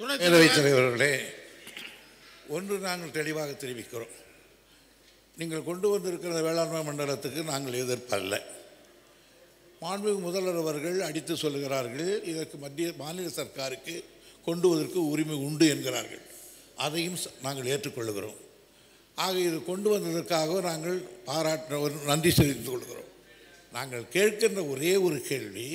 துணைத் பேரவைத் தலைவர் தலைவர்களே ஒன்று நாங்கள் தெளிவாக தெரிவிக்கிறோம் நீங்கள் கொண்டு வந்திருக்கிற வேளாண்மை மண்டலத்துக்கு நாங்கள் எதிர்ப்பல்ல மாண்புமிகு முதல்வர் அவர்கள் அடித்து சொல்லுகிறார்கள் இதற்கு மத்திய மாநில சர்க்காருக்கு கொண்டு வருவதற்கு உரிமை உண்டு என்கிறார்கள் அதையும் ச- நாங்கள் ஏற்றுக்கொள்கிறோம் ஆக இது கொண்டு வந்ததற்காக நாங்கள் பாராட்ட ஒரு நன்றி தெரிவித்துக் கொள்கிறோம் நாங்கள் கேட்கின்ற ஒரே ஒரு கேள்வி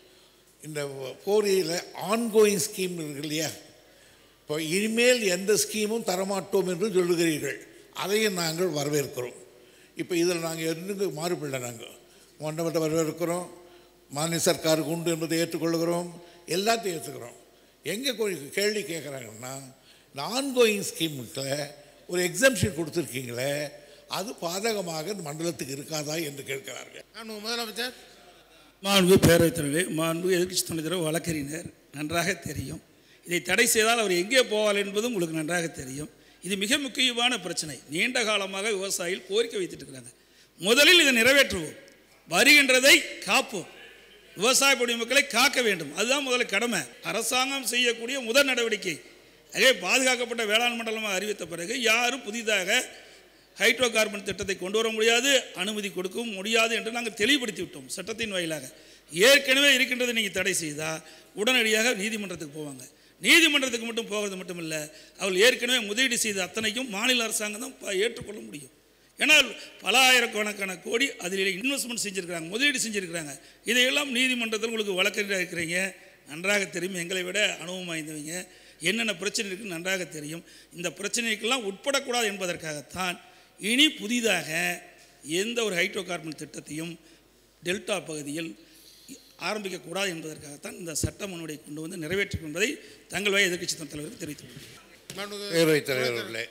இந்த போரியில் ஆன்கோயிங் ஸ்கீம் இருக்கு இல்லையா இப்போ இனிமேல் எந்த ஸ்கீமும் தரமாட்டோம் என்று சொல்லுகிறீர்கள் அதையும் நாங்கள் வரவேற்கிறோம் இப்போ இதில் நாங்கள் எதுக்கு மாறுபடல நாங்கள் மண்டபத்தை வரவேற்கிறோம் மாநில சர்க்காருக்கு உண்டு என்பதை ஏற்றுக்கொள்கிறோம் எல்லாத்தையும் ஏற்றுக்கிறோம் எங்கே கேள்வி கேட்குறாங்கன்னா இந்த ஆன்கோயிங் ஸ்கீமுக்கு ஒரு எக்ஸம்ஷன் கொடுத்துருக்கீங்களே அது பாதகமாக இந்த மண்டலத்துக்கு இருக்காதா என்று கேட்கிறார்கள் மாண்புமிகு முதலமைச்சர் மாண்பு பேரவைத் தலைவரே மாண்பு எதிர்க்கட்சி துணைத் தலைவர் வழக்கறிஞர் நன்றாக தெரியும் இதை தடை செய்தால் அவர் எங்கே போவார் என்பதும் உங்களுக்கு நன்றாக தெரியும் இது மிக முக்கியமான பிரச்சனை நீண்ட காலமாக விவசாயிகள் கோரிக்கை வைத்துட்டு இருக்கிறாங்க முதலில் இதை நிறைவேற்றுவோம் வருகின்றதை காப்போம் விவசாய குடிமக்களை காக்க வேண்டும் அதுதான் முதல்ல கடமை அரசாங்கம் செய்யக்கூடிய முதல் நடவடிக்கை அதே பாதுகாக்கப்பட்ட வேளாண் மண்டலமாக அறிவித்த பிறகு யாரும் புதிதாக ஹைட்ரோ கார்பன் திட்டத்தை கொண்டு வர முடியாது அனுமதி கொடுக்கவும் முடியாது என்று நாங்கள் தெளிவுபடுத்தி விட்டோம் சட்டத்தின் வாயிலாக ஏற்கனவே இருக்கின்றதை நீங்கள் தடை செய்தால் உடனடியாக நீதிமன்றத்துக்கு போவாங்க நீதிமன்றத்துக்கு மட்டும் போகிறது மட்டும் இல்லை அவர்கள் ஏற்கனவே முதலீடு செய்த அத்தனைக்கும் மாநில அரசாங்கம் தான் ப- ஏற்றுக்கொள்ள முடியும் ஏன்னால் பல ஆயிரக்கணக்கான கோடி அதில் இன்வெஸ்ட்மெண்ட் செஞ்சுருக்கிறாங்க முதலீடு செஞ்சுருக்கிறாங்க இதையெல்லாம் நீதிமன்றத்தில் உங்களுக்கு வழக்கறிஞராக இருக்கிறீங்க நன்றாக தெரியும் எங்களை விட அனுபவம் வாய்ந்தவங்க என்னென்ன பிரச்சனை இருக்குன்னு நன்றாக தெரியும் இந்த பிரச்சனைக்கெல்லாம் உட்படக்கூடாது என்பதற்காகத்தான் இனி புதிதாக எந்த ஒரு ஹைட்ரோ கார்பன் திட்டத்தையும் டெல்டா பகுதியில் ஆரம்பிக்கக்கூடாது என்பதற்காகத்தான் இந்த சட்ட முன்வடை கொண்டு வந்து நிறைவேற்றும் என்பதை தங்கள் வய எதிர்க்கட்சி தலைவருக்கு தெரிவித்துக் கொள்கிறேன் மாண்புமிகு பேரவைத் தலைவர்களே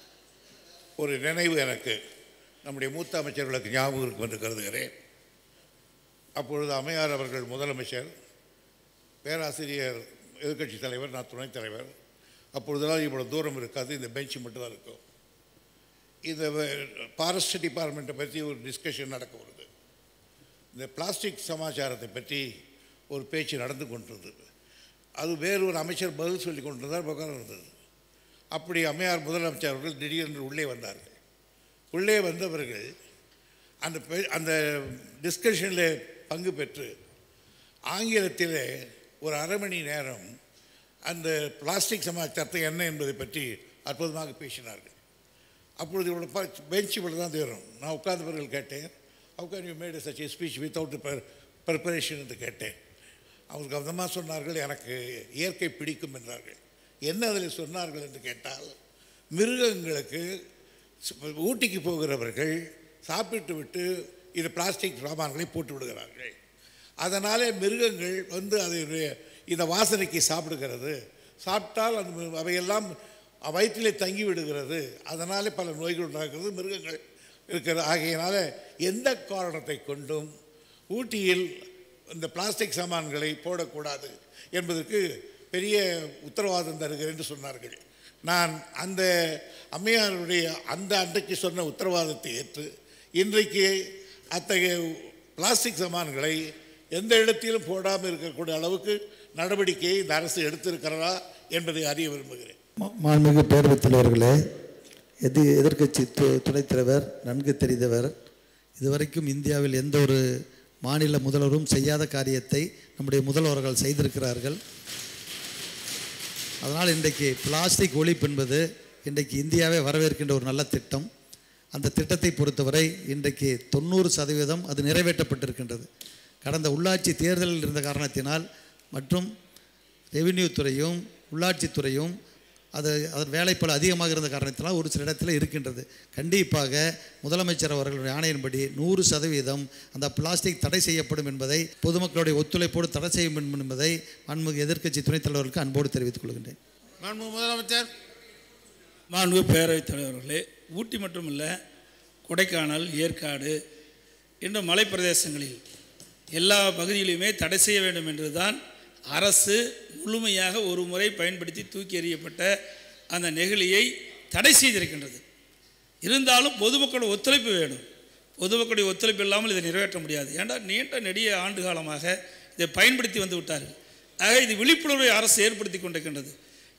ஒரு நினைவு எனக்கு நம்முடைய மூத்த அமைச்சர்களுக்கு ஞாபகம் இருக்கும் என்று கருதுகிறேன் அப்பொழுது அம்மையார் அவர்கள் முதலமைச்சர் பேராசிரியர் எதிர்க்கட்சி தலைவர் நான் துணைத் தலைவர் அப்பொழுதெல்லாம் இவ்வளோ தூரம் இருக்காது இந்த பெஞ்சு மட்டும்தான் இருக்கும் இந்த ஃபாரஸ்ட் டிபார்ட்மெண்ட்டை பற்றி ஒரு டிஸ்கஷன் நடக்க வருது இந்த பிளாஸ்டிக் சமாச்சாரத்தை பற்றி ஒரு பேச்சு நடந்து கொண்டிருந்தது அது வேறு ஒரு அமைச்சர் பதில் சொல்லி கொண்டிருந்தார் பக்கம் இருந்தது அப்படி அம்மையார் முதலமைச்சர் அவர்கள் திடீரென்று உள்ளே வந்தார்கள் உள்ளே வந்தவர்கள் அந்த பெ- அந்த டிஸ்கஷனில் பங்கு பெற்று ஆங்கிலத்தில் ஒரு அரை மணி நேரம் அந்த பிளாஸ்டிக் சமாச்சாரத்தை என்ன என்பதை பற்றி அற்புதமாக பேசினார்கள் அப்பொழுது இவ்வளோ பெஞ்ச் இவ்வளோ தான் தேரும் நான் உட்கார்ந்தவர்கள் கேட்டேன் how can you made such a speech without preparation என்று கேட்டேன் அவர் கவனமாக சொன்னார்கள் எனக்கு இயற்கை பிடிக்கும் என்றார்கள் என்ன அதில் சொன்னார்கள் என்று கேட்டால் மிருகங்களுக்கு ச- ஊட்டிக்கு போகிறவர்கள் சாப்பிட்டு விட்டு இது பிளாஸ்டிக் சாமான்களை போட்டு விடுகிறார்கள் அதனாலே மிருகங்கள் வந்து அதனுடைய இந்த வாசனைக்கு சாப்பிடுகிறது சாப்பிட்டால் அந்த மி- அவையெல்லாம் வயிற்றிலே தங்கி விடுகிறது அதனாலே பல நோய்கள் உண்டாகிறது மிருகங்கள் இருக்கிறது ஆகையினால எந்த காரணத்தை கொண்டும் ஊட்டியில் இந்த பிளாஸ்டிக் சாமான்களை போடக்கூடாது என்பதற்கு பெரிய உத்தரவாதம் தருகிறேன் என்று சொன்னார்கள் நான் அந்த அம்மையாருடைய அந்த அன்றைக்கு சொன்ன உத்தரவாதத்தை ஏற்று இன்றைக்கு அத்தகைய பிளாஸ்டிக் சாமான்களை எந்த இடத்திலும் போடாமல் இருக்கக்கூடிய அளவுக்கு நடவடிக்கையை இந்த அரசு எடுத்திருக்கிறதா என்பதை அறிய விரும்புகிறேன் மா- மாண்புமிகு பேரவைத் தலைவர்களே எது எதிர்க்கட்சி து துணைத் தலைவர் நன்கு தெரிந்தவர் இதுவரைக்கும் இந்தியாவில் எந்த ஒரு மாநில முதல்வரும் செய்யாத காரியத்தை நம்முடைய முதல்வர்கள் செய்திருக்கிறார்கள் அதனால் இன்றைக்கு பிளாஸ்டிக் ஒழிப்பு என்பது இன்றைக்கு இந்தியாவே வரவேற்கின்ற ஒரு நல்ல திட்டம் அந்த திட்டத்தை பொறுத்தவரை இன்றைக்கு தொண்ணூறு சதவீதம் அது நிறைவேற்றப்பட்டிருக்கின்றது கடந்த உள்ளாட்சி தேர்தலில் இருந்த காரணத்தினால் மற்றும் ரெவின்யூ துறையும் உள்ளாட்சித்துறையும் அது அதன் வேலைப்பளு அதிகமாக இருந்த காரணத்தினால் ஒரு சில இடத்துல இருக்கின்றது கண்டிப்பாக முதலமைச்சர் அவர்களுடைய ஆணையின்படி நூறு சதவீதம் அந்த பிளாஸ்டிக் தடை செய்யப்படும் என்பதை பொதுமக்களுடைய ஒத்துழைப்போடு தடை செய்ய வேண்டும் என்பதை மாண்புமிகு எதிர்க்கட்சி துணைத் தலைவர்களுக்கு அன்போடு தெரிவித்துக் கொள்கின்றேன் மாண்புமிகு முதலமைச்சர் மாண்பு பேரவைத் தலைவர்களே ஊட்டி மட்டுமல்ல கொடைக்கானல் ஏற்காடு என்ற மலைப்பிரதேசங்களில் எல்லா பகுதியிலுமே தடை செய்ய வேண்டும் என்றுதான் அரசு முழுமையாக ஒரு முறை பயன்படுத்தி தூக்கி எறியப்பட்ட அந்த நெகிழியை தடை செய்திருக்கின்றது இருந்தாலும் பொதுமக்களோட ஒத்துழைப்பு வேணும் பொதுமக்களுடைய ஒத்துழைப்பு இல்லாமல் இதை நிறைவேற்ற முடியாது ஏன்டா நீண்ட நெடிய ஆண்டு காலமாக இதை பயன்படுத்தி வந்து விட்டார்கள் ஆக இது விழிப்புணர்வை அரசு ஏற்படுத்தி கொண்டிருக்கின்றது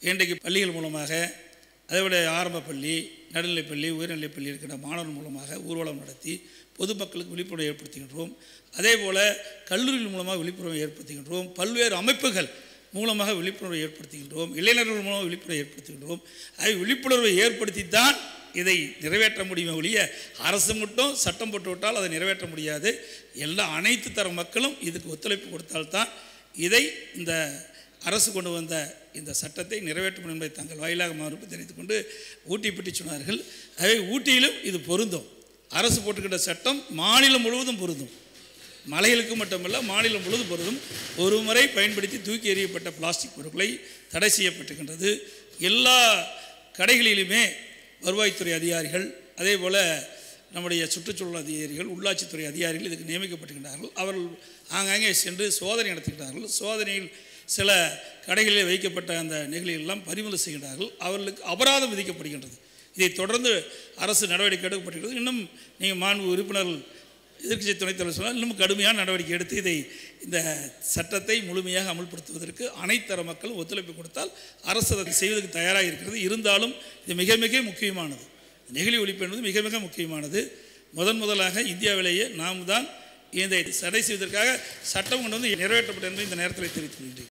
இன்றைக்கு பள்ளிகள் மூலமாக அதேபோல ஆரம்ப பள்ளி நடுநிலைப்பள்ளி உயர்நிலைப்பள்ளி இருக்கின்ற மாணவர்கள் மூலமாக ஊர்வலம் நடத்தி பொதுமக்களுக்கு விழிப்புணர்வு ஏற்படுத்துகின்றோம் அதே போல் கல்லூரிகள் மூலமாக விழிப்புணர்வு ஏற்படுத்துகின்றோம் பல்வேறு அமைப்புகள் மூலமாக விழிப்புணர்வை ஏற்படுத்துகின்றோம் இளைஞர்கள் மூலமாக விழிப்புணர்வை ஏற்படுத்துகின்றோம் அதை விழிப்புணர்வை ஏற்படுத்தித்தான் இதை நிறைவேற்ற முடியுமே ஒழிய அரசு மட்டும் சட்டம் போட்டு விட்டால் அதை நிறைவேற்ற முடியாது எல்லா அனைத்து தர மக்களும் இதுக்கு ஒத்துழைப்பு கொடுத்தால்தான் இதை இந்த அரசு கொண்டு வந்த இந்த சட்டத்தை நிறைவேற்ற முடியும் என்பதை தங்கள் வாயிலாக மறுப்பு தெரிவித்துக் கொண்டு ஊட்டி பற்றி சொன்னார்கள் ஆகவே ஊட்டியிலும் இது பொருந்தும் அரசு போட்டுக்கிட்ட சட்டம் மாநிலம் முழுவதும் பொருந்தும் மலைகளுக்கு மட்டுமல்ல மாநிலம் முழுவதும் பொருந்தும் ஒரு முறை பயன்படுத்தி தூக்கி எறியப்பட்ட பிளாஸ்டிக் பொருட்களை தடை செய்யப்பட்டிருக்கின்றது எல்லா கடைகளிலுமே வருவாய்த்துறை அதிகாரிகள் அதே போல் நம்முடைய சுற்றுச்சூழல் அதிகாரிகள் உள்ளாட்சித்துறை அதிகாரிகள் இதுக்கு நியமிக்கப்பட்டிருக்கிறார்கள் அவர்கள் ஆங்காங்கே சென்று சோதனை நடத்துகிறார்கள் சோதனையில் சில கடைகளில் வைக்கப்பட்ட அந்த நெகிழிகள் எல்லாம் பறிமுதல் செய்கிறார்கள் அவர்களுக்கு அபராதம் விதிக்கப்படுகின்றது இதை தொடர்ந்து அரசு நடவடிக்கை எடுக்கப்பட்டிருக்கிறது இன்னும் நீங்கள் மாண்பு உறுப்பினர்கள் எதிர்க்கட்சி துணைத் தலைவர் சொன்னால் இன்னும் கடுமையான நடவடிக்கை எடுத்து இதை இந்த சட்டத்தை முழுமையாக அமல்படுத்துவதற்கு அனைத்தர மக்களும் ஒத்துழைப்பு கொடுத்தால் அரசு அதை செய்வதற்கு தயாராக இருக்கிறது இருந்தாலும் இது மிக மிக முக்கியமானது நெகிழி ஒழிப்பு என்பது மிக மிக முக்கியமானது முதன் முதலாக இந்தியாவிலேயே நாம் தான் இந்த தடை செய்வதற்காக சட்டம் கொண்டு வந்து நிறைவேற்றப்பட்ட என்பதை இந்த நேரத்தில் தெரிவித்துக் கொள்கிறேன்